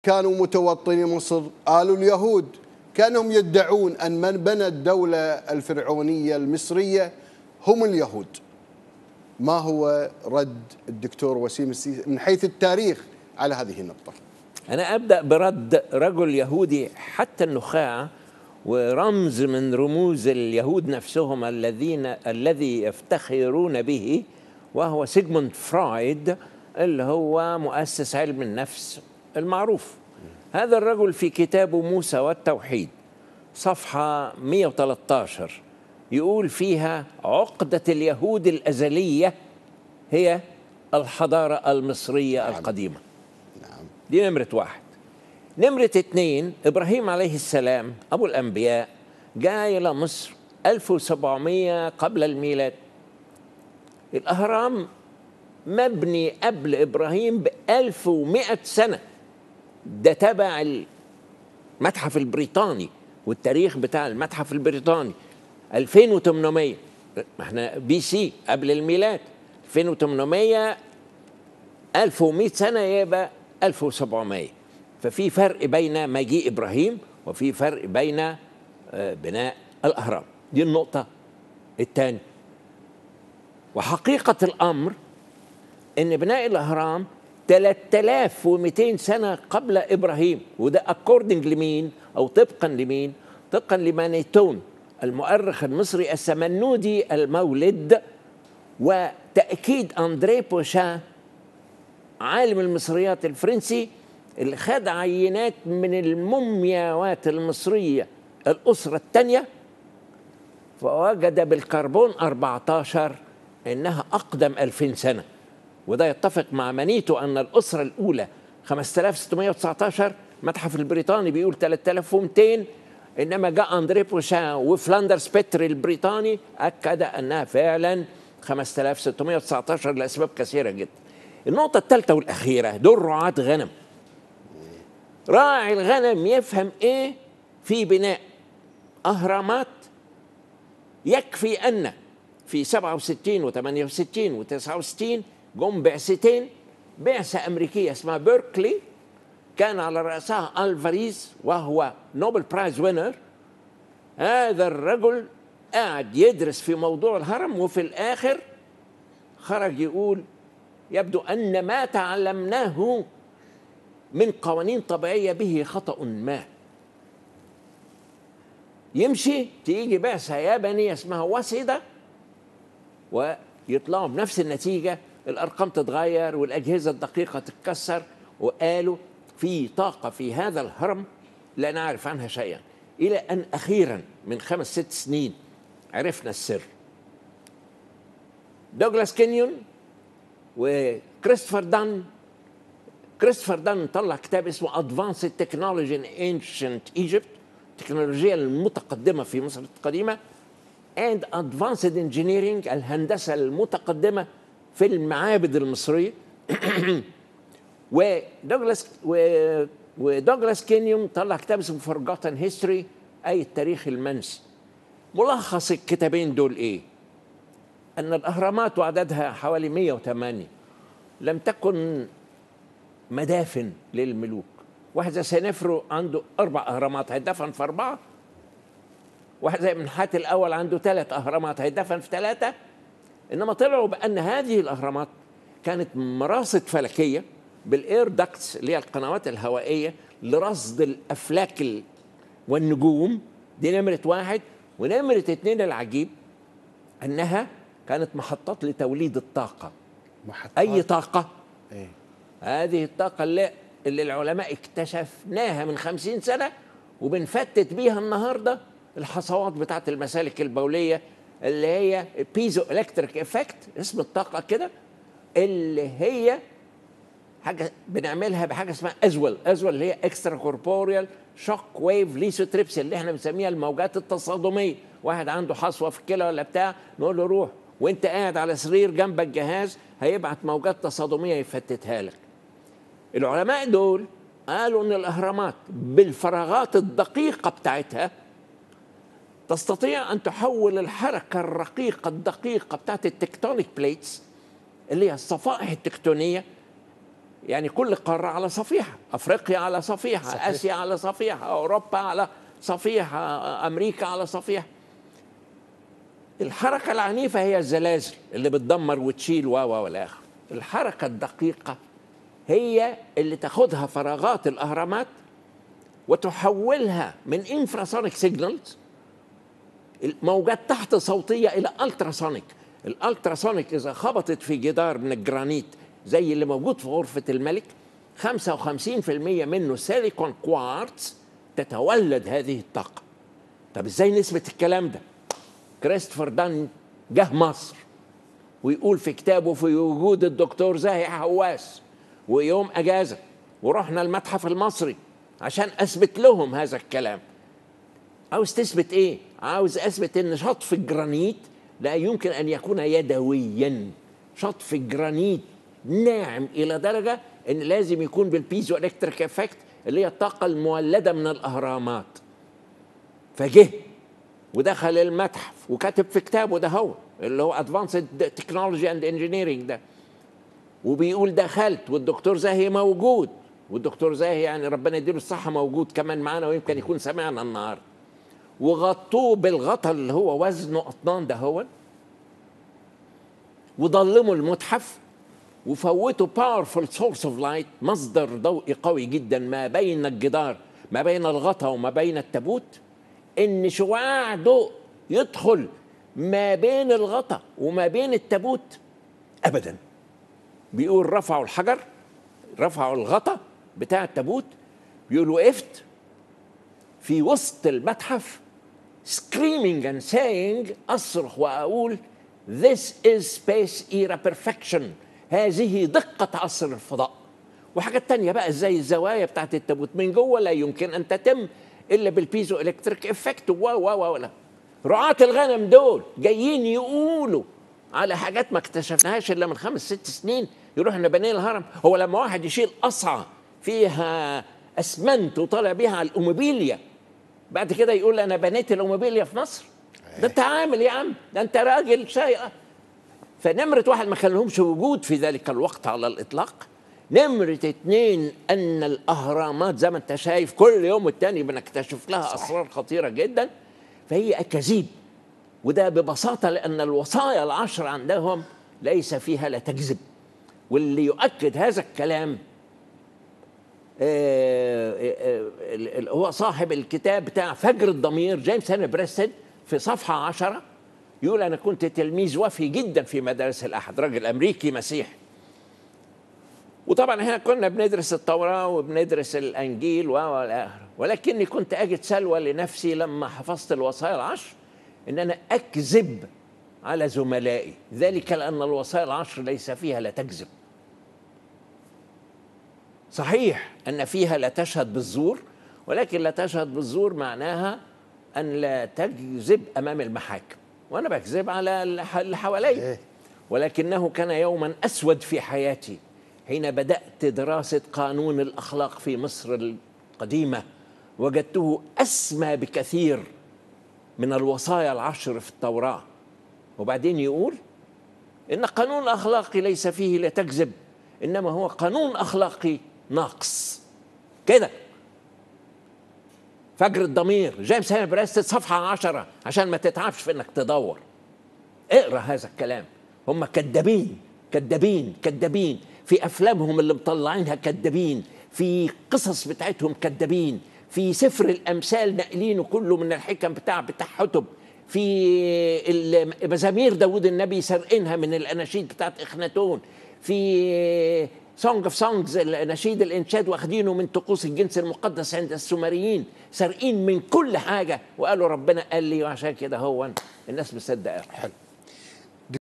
كانوا متوطني مصر قالوا اليهود كانهم يدعون أن من بنى الدولة الفرعونية المصرية هم اليهود ما هو رد الدكتور وسيم السيسي من حيث التاريخ على هذه النقطة أنا أبدأ برد رجل يهودي حتى النخاع ورمز من رموز اليهود نفسهم الذين الذي يفتخرون به وهو سيغموند فرويد اللي هو مؤسس علم النفس المعروف هذا الرجل في كتابه موسى والتوحيد صفحة 113 يقول فيها عقدة اليهود الأزلية هي الحضارة المصرية نعم. القديمة نعم دي نمرة واحد نمرة اتنين إبراهيم عليه السلام أبو الأنبياء جاء إلى مصر 1700 قبل الميلاد الأهرام مبني قبل إبراهيم ب 1100 سنة ده تبع المتحف البريطاني والتاريخ بتاع المتحف البريطاني 2800 ما احنا بي سي قبل الميلاد 2800 1100 سنة يبقى 1700 ففي فرق بين مجيء إبراهيم وفي فرق بين آه، بناء الأهرام دي النقطة الثانية وحقيقة الأمر ان بناء الاهرام 3200 سنه قبل ابراهيم وده اكوردنج لمين او طبقا لمين طبقا لمانيتون المؤرخ المصري السمنودي المولد وتاكيد اندري بوشان عالم المصريات الفرنسي اللي خد عينات من المومياوات المصريه الاسره الثانيه فوجد بالكربون 14 انها اقدم 2000 سنه وده يتفق مع مانيتو ان الاسره الاولى 5619 متحف البريطاني بيقول 3200 انما جاء اندري بوشان وفلاندرز بيتري البريطاني اكد انها فعلا 5619 لاسباب كثيره جدا. النقطه الثالثه والاخيره دول رعاه غنم. راعي الغنم يفهم ايه في بناء اهرامات يكفي ان في 67 و68 و69 جم بعثتين بعثة أمريكية اسمها بيركلي كان على رأسها ألفاريز وهو نوبل برايز وينر هذا الرجل قاعد يدرس في موضوع الهرم وفي الآخر خرج يقول يبدو أن ما تعلمناه من قوانين طبيعية به خطأ ما يمشي تيجي بعثة يابانية اسمها واسدة ويطلعوا بنفس النتيجة الأرقام تتغير والأجهزة الدقيقة تتكسر وقالوا في طاقة في هذا الهرم لا نعرف عنها شيئا إلى أن أخيرا من خمس ست سنين عرفنا السر دوغلاس كينيون وكريستوفر دان كريستوفر دان طلع كتاب اسمه ادفانسد تكنولوجي ان انشنت ايجيبت التكنولوجيا المتقدمه في مصر القديمه اند ادفانسد انجينيرنج الهندسه المتقدمه في المعابد المصريه ودوغلاس و- ودوغلاس كينيون طلع كتاب اسمه فورجوتن هيستوري اي التاريخ المنسي ملخص الكتابين دول ايه ان الاهرامات وعددها حوالي 108 لم تكن مدافن للملوك واحد زي سينفرو عنده اربع اهرامات هيدفن في اربعه واحد زي منحات الاول عنده ثلاث اهرامات هيدفن في ثلاثه انما طلعوا بان هذه الاهرامات كانت مراصد فلكيه بالاير داكتس اللي هي القنوات الهوائيه لرصد الافلاك ال- والنجوم دي نمره واحد ونمره اتنين العجيب انها كانت محطات لتوليد الطاقه محطات اي طاقه إيه؟ هذه الطاقة اللي, اللي العلماء اكتشفناها من خمسين سنة وبنفتت بيها النهاردة الحصوات بتاعت المسالك البولية اللي هي بيزو الكتريك افكت اسم الطاقة كده اللي هي حاجة بنعملها بحاجة اسمها ازول ازول اللي هي اكسترا كوربوريال شوك ويف ليسوتريبس اللي احنا بنسميها الموجات التصادمية واحد عنده حصوة في الكلى ولا بتاع نقول له روح وانت قاعد على سرير جنبك جهاز هيبعت موجات تصادمية يفتتها لك العلماء دول قالوا ان الاهرامات بالفراغات الدقيقه بتاعتها تستطيع ان تحول الحركه الرقيقه الدقيقه بتاعت التكتونيك بليتس اللي هي الصفائح التكتونيه يعني كل قارة على صفيحة أفريقيا على صفيحة صحيح. آسيا على صفيحة أوروبا على صفيحة أمريكا على صفيحة الحركة العنيفة هي الزلازل اللي بتدمر وتشيل و و والى آخره الحركة الدقيقة هي اللي تاخدها فراغات الأهرامات وتحولها من انفراسونيك سيجنالز موجات تحت صوتية إلى التراسونيك الالتراسونيك إذا خبطت في جدار من الجرانيت زي اللي موجود في غرفة الملك 55% منه سيليكون كوارتز تتولد هذه الطاقة طب ازاي نثبت الكلام ده كريستوفر دان جه مصر ويقول في كتابه في وجود الدكتور زاهي حواس ويوم اجازه ورحنا المتحف المصري عشان اثبت لهم هذا الكلام عاوز تثبت ايه عاوز اثبت ان شطف الجرانيت لا يمكن ان يكون يدويا شطف الجرانيت ناعم الى درجه ان لازم يكون بالبيزو الكتريك افكت اللي هي الطاقه المولده من الاهرامات فجه ودخل المتحف وكاتب في كتابه ده هو اللي هو ادفانسد تكنولوجي اند انجينيرنج ده وبيقول دخلت والدكتور زاهي موجود والدكتور زاهي يعني ربنا يديله الصحه موجود كمان معانا ويمكن يكون سمعنا النهارده وغطوه بالغطا اللي هو وزنه اطنان ده هو وضلموا المتحف وفوتوا باورفul سورس اوف لايت مصدر ضوئي قوي جدا ما بين الجدار ما بين الغطا وما بين التابوت ان شعاع ضوء يدخل ما بين الغطا وما بين التابوت ابدا بيقول رفعوا الحجر رفعوا الغطا بتاع التابوت بيقول وقفت في وسط المتحف screaming and saying اصرخ واقول this is space era perfection هذه دقة عصر الفضاء وحاجات تانية بقى زي الزوايا بتاعت التابوت من جوه لا يمكن ان تتم الا بالبيزو الكتريك افكت و و و لا رعاة الغنم دول جايين يقولوا على حاجات ما اكتشفناهاش الا من خمس ست سنين يروح احنا بنينا الهرم هو لما واحد يشيل قصعه فيها اسمنت وطالع بيها على الاوموبيليا بعد كده يقول انا بنيت الاوموبيليا في مصر ده انت عامل يا عم ده انت راجل شيء فنمرة واحد ما كان لهمش وجود في ذلك الوقت على الإطلاق نمرة اتنين أن الأهرامات زي ما أنت شايف كل يوم والتاني بنكتشف لها أسرار خطيرة جدا فهي أكاذيب وده ببساطة لأن الوصايا العشر عندهم ليس فيها لا تكذب واللي يؤكد هذا الكلام آه، آه، آه، هو صاحب الكتاب بتاع فجر الضمير جيمس هنري بريستد في صفحة عشرة يقول أنا كنت تلميذ وفي جدا في مدارس الأحد راجل أمريكي مسيحي وطبعا احنا كنا بندرس التوراة وبندرس الأنجيل و والى آخره ولكني كنت أجد سلوى لنفسي لما حفظت الوصايا العشر إن أنا أكذب على زملائي ذلك لأن الوصايا العشر ليس فيها لا تكذب صحيح أن فيها لا تشهد بالزور ولكن لا تشهد بالزور معناها أن لا تكذب أمام المحاكم وأنا بكذب على الح- اللي حواليا إيه. ولكنه كان يوما أسود في حياتي حين بدأت دراسة قانون الأخلاق في مصر القديمة وجدته أسمى بكثير من الوصايا العشر في التوراة وبعدين يقول إن قانون أخلاقي ليس فيه لا تكذب إنما هو قانون أخلاقي ناقص كده فجر الضمير جيمس هنري بريستد صفحة عشرة عشان ما تتعبش في إنك تدور اقرا هذا الكلام هم كذابين كذابين كذابين في افلامهم اللي مطلعينها كذابين في قصص بتاعتهم كذابين في سفر الامثال ناقلينه كله من الحكم بتاع بتاع حتب في ال- مزامير داوود النبي سارقينها من الاناشيد بتاعت اخناتون في سونج اوف سونجز نشيد الانشاد واخدينه من طقوس الجنس المقدس عند السومريين سارقين من كل حاجه وقالوا ربنا قال لي وعشان كده هو الناس مصدقه حلو